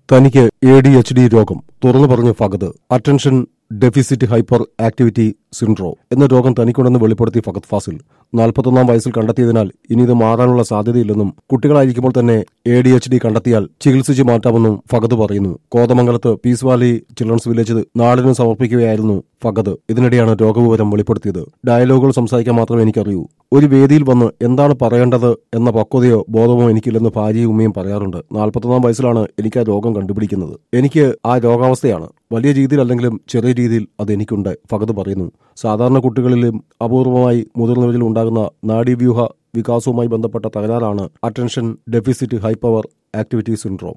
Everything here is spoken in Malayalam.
തനിക്ക് എ ഡി എച്ച് ഡി രോഗം തുറന്നു പറഞ്ഞു ഫഗത് അറ്റൻഷൻ ഡെഫിസിറ്റ് ഹൈപ്പർ ആക്ടിവിറ്റി സിൻഡ്രോ എന്ന രോഗം തനിക്കുണ്ടെന്ന് വെളിപ്പെടുത്തി ഫഗത് ഫാസിൽ നാൽപ്പത്തൊന്നാം വയസ്സിൽ കണ്ടെത്തിയതിനാൽ ഇനി ഇത് മാറാനുള്ള സാധ്യതയില്ലെന്നും കുട്ടികളായിരിക്കുമ്പോൾ തന്നെ എ ഡി എച്ച് ഡി കണ്ടെത്തിയാൽ ചികിത്സിച്ച് മാറ്റാമെന്നും ഫഗത് പറയുന്നു കോതമംഗലത്ത് പീസ് വാലി ചിൽഡ്രൻസ് വില്ലേജ് നാടിന് സമർപ്പിക്കുകയായിരുന്നു ഫഗത് ഇതിനിടെയാണ് രോഗവിവരം വെളിപ്പെടുത്തിയത് ഡയലോഗുകൾ സംസാരിക്കാൻ മാത്രമേ എനിക്കറിയൂ ഒരു വേദിയിൽ വന്ന് എന്താണ് പറയേണ്ടത് എന്ന പക്വതയോ ബോധമോ എനിക്കില്ലെന്ന് ഭാര്യയും ഉമ്മയും പറയാറുണ്ട് നാൽപ്പത്തൊന്നാം വയസ്സിലാണ് എനിക്ക് ആ രോഗം കണ്ടുപിടിക്കുന്നത് എനിക്ക് ആ രോഗാവസ്ഥയാണ് വലിയ രീതിയിലല്ലെങ്കിലും ചെറിയ രീതിയിൽ അത് എനിക്കുണ്ട് ഫഗത് പറയുന്നു സാധാരണ കുട്ടികളിലും അപൂർവമായി മുതിർന്നവരിൽ ഉണ്ടാകുന്ന നാഡീവ്യൂഹ വികാസവുമായി ബന്ധപ്പെട്ട തകരാറാണ് attention deficit hyper activity syndrome